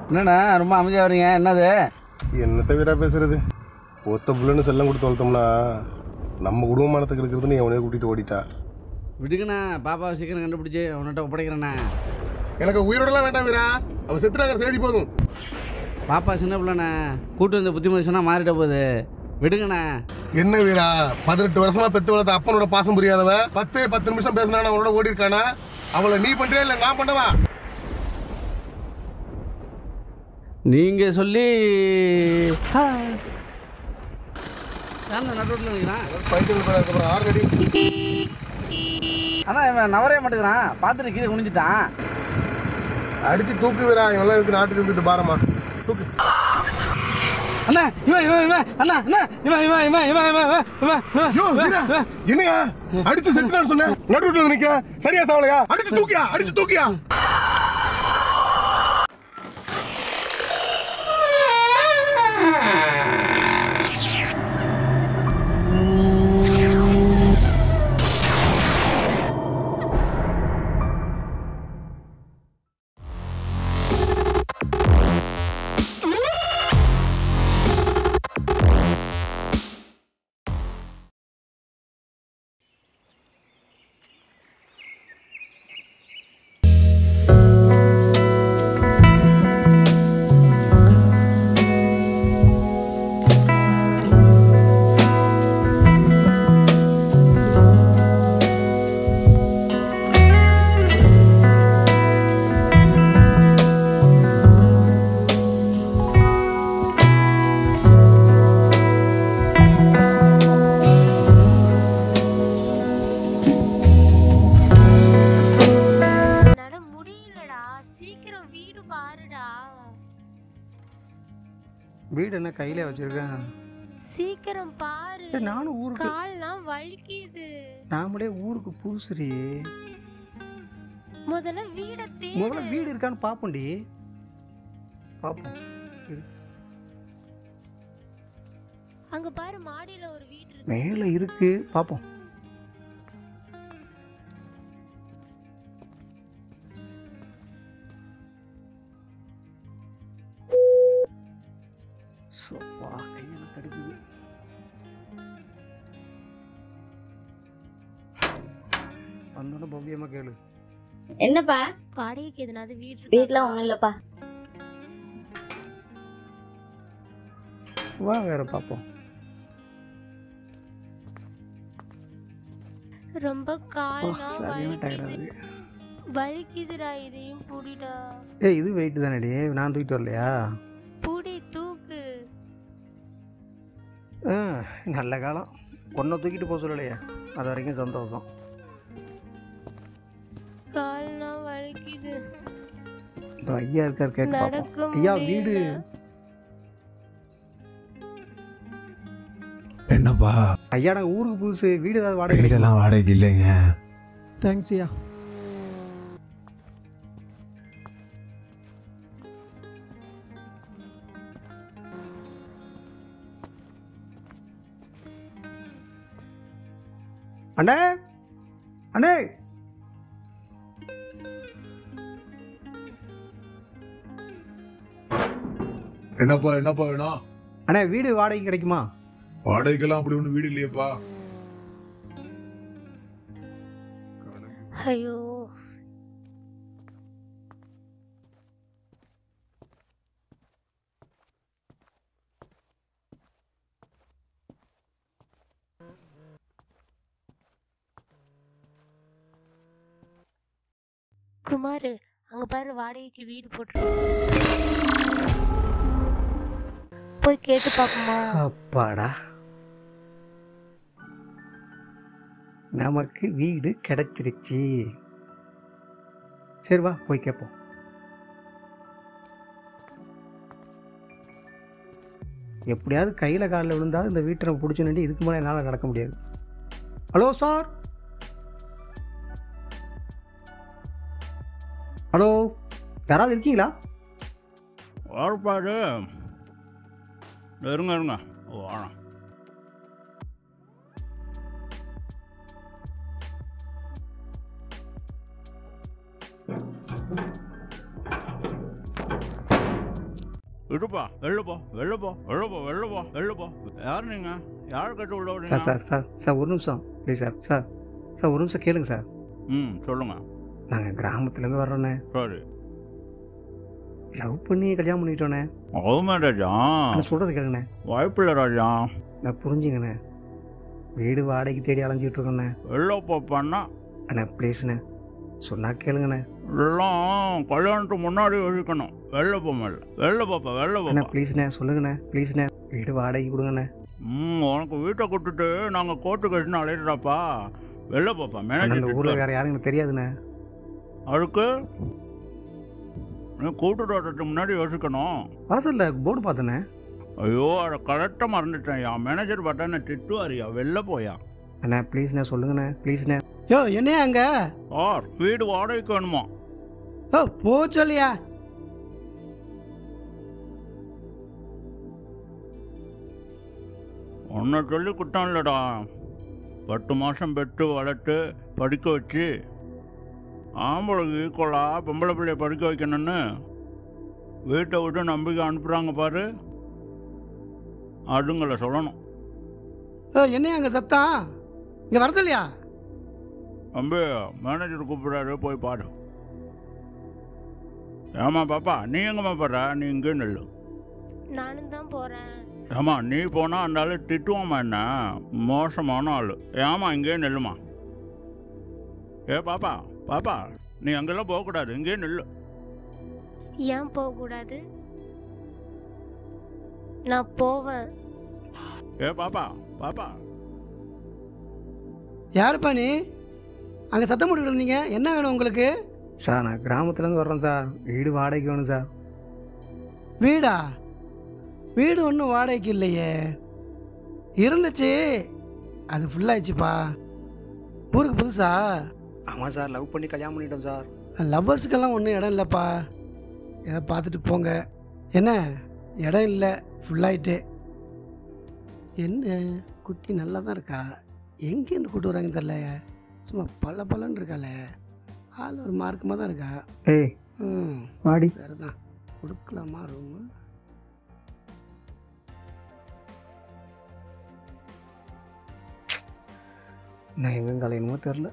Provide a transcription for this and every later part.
என்னண்ணா ரொம்ப அமைதியாக வரீங்க என்னது என்னத்த வீரா பேசுறது ஒத்த புள்ளன்னு செல்லம் கொடுத்து வளர்த்தோம்னா நம்ம குடும்பமானத்துக்கு இருக்கிறதுன்னு எவனையோ கூட்டிட்டு ஓடிட்டா விடுங்கண்ணா பாப்பாவை சீக்கிரம் கண்டுபிடிச்சி அவன்கிட்ட ஒப்படைக்கிறேண்ணா எனக்கு உயிரோடலாம் வேண்டாம் வீரா அவ செத்துறாங்க செய்தி போதும் பாப்பா சின்ன பிள்ளைண்ணா கூட்டு வந்த புத்திமதி சொன்னால் மாறிட போகுது விடுங்கண்ணா என்ன வீரா பதினெட்டு வருஷமா பெத்து வளர்த்த அப்பனோட பாசம் புரியாதவ பத்து பத்து நிமிஷம் பேசினா அவனோட ஓடி இருக்கானா அவளை நீ பண்றியா இல்ல நான் பண்ணவா நீங்கள் சொல்லி ஏன்னா நடுவில் நிற்கிறான் பைத்தியம் அப்புறம் ஆறு அடி அண்ணா இவன் நவரே மாட்டேங்கிறான் பார்த்துட்டு கீழே குனிஞ்சிட்டான் அடிச்சு தூக்கு வீரா இவெல்லாம் எடுத்து நாட்டுக்கு இருந்துட்டு பாரமா தூக்கு அண்ணா இவன் இவன் இவன் அண்ணா அண்ணா இவன் இவன் இவன் இவன் இவன் இவன் இவன் இவன் யோ வீரா என்னையா அடிச்சு செத்துட்டான்னு சொன்ன நடுவுல நிக்க சரியா சாவலையா அடிச்சு தூக்கியா அடிச்சு தூக்கியா என்னால முடியலடா சீக்கிரம் வீடு பாருடா வீடு என்ன கையில வச்சிருக்கேன் சீக்கிரம் பாரு ஏய், நானும் ஊருக்கு கால்லாம் வலிக்குது நாமளே ஊருக்கு புதுசுரி முதல்ல வீட முதல்ல தேடு வீடு இருக்கான்னு பாப்போம்டி பாப்போம் அங்க பாரு மாடியில ஒரு வீடு இருக்கு மேல இருக்கு பாப்போம் சோப்பா, கையெல்லாம் கடுக்குது. வந்தோடனே பவ்யமா கேளு என்னப்பா வாடகைக்கு எதனாவது வீடு இருக்கா? வீட்ல ஒண்ணும் இல்லப்பா வா வேற பாப்போம் ரொம்ப அப்பா, கால்லாம் சரியான டயர்டா வலிக்குது இருக்கு வலிக்குதுடா இதையும் புடிடா ஏய் இது வெயிட் தானேடி நான் தூக்கிட்டு வரலையா புடி தூக்கு ஆ, நல்ல காலம் ஒன்றை தூக்கிட்டு போக சொல்லலையே அது வரைக்கும் சந்தோஷம் கால்லாம் வலிக்குது இந்த ஐயா இருக்கார் கேட்க பார்ப்போம் நடக்க ஐயா வீடு முடியல என்னப்பா ஐயா நாங்கள் ஊருக்கு புதுசு வீடு ஏதாவது வாடகை வீடெல்லாம் வாடகைக்கு இல்லைங்க தேங்க்ஸ் ஐயா அண்ணே அண்ணே என்னப்பா என்னப்பா வேணும் அண்ணே வீடு வாடகைக்கு கிடைக்குமா வாடகைக்கெல்லாம் அப்படி ஒன்றும் வீடு இல்லையேப்பா ஐயோ குமார் அங்க பாரு வாடகைக்கு வீடு போட்டு போய் கேட்டு பாப்போமா அப்பாடா நமக்கு வீடு கிடைச்சிருச்சு சரி வா போய் கேட்போம் எப்படியாவது கையில் காலில் விழுந்தாலும் இந்த வீட்டை நம்ம பிடிச்சி நின்று இதுக்கு மேலே என்னால் நடக்க முடியாது ஹலோ சார் ஹலோ யாராவது இருக்கீங்களா வாழ்ப்பாடு இருங்க இருங்க வாழம் விடுப்பா வெளில போ வெளில போ வெளில போ வெளில போ வெளில போ யார் நீங்க யார் கட்டு உள்ள சார் விடுறீங்க சார் சார் சார் ஒரு நிமிஷம் ப்ளீஸ் சார் சார் சார் ஒரு நிமிஷம் கேளுங்க சார் ம் சொல்லுங்க நாங்கள் கிராமத்துலேருந்து வர்றோண்ணே சரி லவ் பண்ணி கல்யாணம் பண்ணிட்டோண்ணே அதுமே ராஜா நான் சொல்கிறது கேளுங்கண்ணே வாய்ப்பில்லை ராஜா நான் புரிஞ்சுங்கண்ணே வீடு வாடகைக்கு தேடி அலைஞ்சிட்டு இருக்கோண்ணே வெளில போப்பான்னா அண்ணே ப்ளீஸ்ண்ணே சொன்னா கேளுங்கண்ணே எல்லாம் கல்யாணத்துக்கு முன்னாடி யோசிக்கணும் வெளில போக மேல வெளில போப்பா வெளில அண்ணா போப்பா ப்ளீஸ்ண்ணே சொல்லுங்கண்ணே ப்ளீஸ்ண்ணே வீடு வாடகைக்கு கொடுங்கண்ணே ம் உனக்கு வீட்டை கொடுத்துட்டு நாங்கள் கோர்ட்டு கட்டினு அலையிடுறாப்பா வெளில போப்பா அண்ணா, அந்த ஊரில் மேனேஜர் வேறு யாரும் எனக்கு தெரியாதுண்ணே அதுக்கு நீ கூட்டு வரதுக்கு முன்னாடி யோசிக்கணும் வாசலில் போர்டு பார்த்தேண்ணே ஐயோ அதை கரெக்டாக மறந்துட்டேன் யா மேனேஜர் பார்த்தா என்ன திட்டுவாரியா வெளில போயா அண்ணா ப்ளீஸ்ண்ணே சொல்லுங்கண்ணே ப்ளீஸ்ண்ணே யோ என்னையா அங்க சார் வீடு வாடகைக்கு வேணுமா ஓ போ சொல்லியா உன்னை சொல்லி குத்தம் இல்லைடா பத்து மாதம் பெற்று வளர்த்து படிக்க வச்சு ஆம்பளைக்கு ஈக்குவலாக பொம்பளை பிள்ளைய படிக்க வைக்கணும்னு வீட்டை விட்டு நம்பிக்கை அனுப்புகிறாங்க பாரு அதுங்களை சொல்லணும் ஓ என்னையா அங்க சத்தம் இங்க வரது இல்லையா தம்பி மேனேஜர் கூப்பிடுறாரு போய் பாரு ஏமா பாப்பா நீ எங்கம்மா போடுற நீ இங்கே நில்லு நானும் தான் போறேன் ஏமா நீ போனால் அந்த ஆள் திட்டுவாமா என்ன மோசமான ஆள் ஏமா இங்கே நில்லுமா ஏ பாப்பா பாப்பா நீ அங்கெல்லாம் போகக்கூடாது இங்கே நில்லு ஏன் போக கூடாது நான் போவேன் ஏ பாப்பா பாப்பா யாருப்பா நீ அங்க சத்தம் போட்டுக்கிட்டு இருந்தீங்க என்ன வேணும் உங்களுக்கு சார் நான் கிராமத்துலேருந்து வர்றேன் சார் வீடு வாடகைக்கு வேணும் சார் வீடா வீடு ஒன்றும் வாடகைக்கு இல்லையே இருந்துச்சு அது ஃபுல்லாகிடுச்சுப்பா ஊருக்கு புதுசா ஆமாம் சார் லவ் பண்ணி கல்யாணம் பண்ணிட்டோம் சார் லவ்வர்ஸுக்கெல்லாம் ஒன்றும் இடம் இல்லைப்பா எதை பார்த்துட்டு போங்க என்ன இடம் இல்லை ஃபுல்லாயிட்டு என்ன குட்டி நல்லா தான் இருக்கா எங்கேருந்து கூட்டு வராங்கன்னு தெரில சும்மா பல பலன்னு இருக்காளே ஆள் ஒரு மார்க்கமாக தான் இருக்கா ஏய் ம் வாடி சரிதான் கொடுக்கலாமா ரூமு நான் எங்கே கலையணுமோ தெரில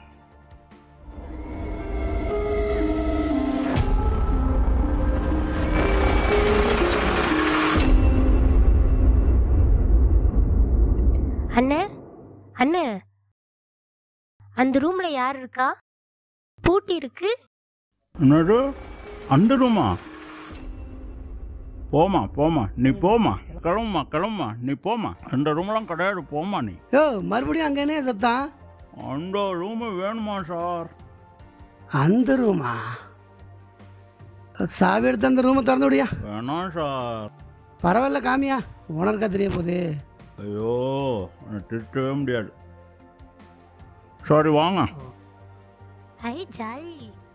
அண்ணே அண்ணே அந்த ரூம்ல யார் இருக்கா பூட்டி இருக்கு என்னது அந்த ரூமா போமா போமா நீ போமா கிளம்புமா கிளம்புமா நீ போமா அந்த ரூம்லாம் கிடையாது போமா நீ யோ மறுபடியும் அங்கே என்ன சத்தம் அந்த ரூமு வேணுமா சார் அந்த ரூமா சாவி எடுத்து அந்த ரூமை திறந்து விடியா வேணாம் சார் பரவாயில்ல காமியா உனக்கா தெரிய போகுது ஐயோ என்னை திட்டவே முடியாது சாரி வாங்க ஐ ஜாலி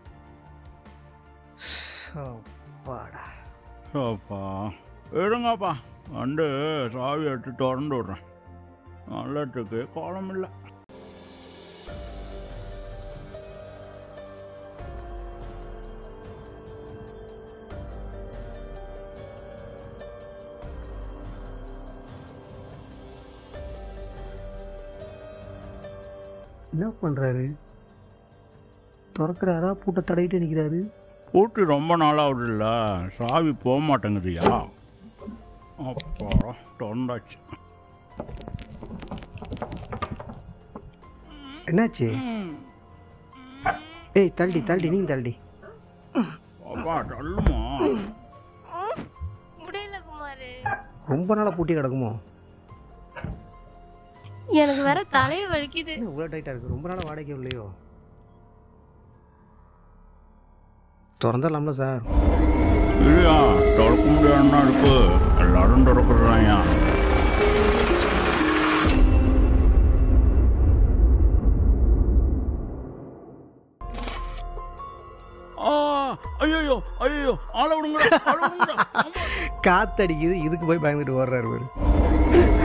வாடா அப்பா இருங்கப்பா வந்து சாவி எடுத்து திறந்து விட்றேன் நல்லதுக்கு கோலம் இல்லை என்ன பண்ணுறாரு திறக்கிறாரா பூட்டை தடவிட்டு நிற்கிறாரு பூட்டி ரொம்ப நாளாகுது இல்லை சாவி போக மாட்டேங்குதுயா அப்பா தொண்டாச்சு என்னாச்சு ஏய் தள்ளி தள்ளி நீ தள்ளி அப்பா தள்ளுமா முடியல குமாரு ரொம்ப நாளாக பூட்டி கிடக்குமோ எனக்கு வேற தலையை வலிக்குது என்ன இவ்வளோ டைட்டாக இருக்குது ரொம்ப நாளாக வாடகை இல்லையோ திறந்துடலாம்ல சார் இல்லையா திறக்க முடியாதுன்னா இருக்கு எல்லாரும் திறக்குறாயா ஆ ஐயோ ஐயோ ஆள விடுங்கடா ஆள விடுங்கடா அம்மா. காத்தடிக்குது இதுக்கு போய் பயந்துட்டு ஓடுறாரு இவரு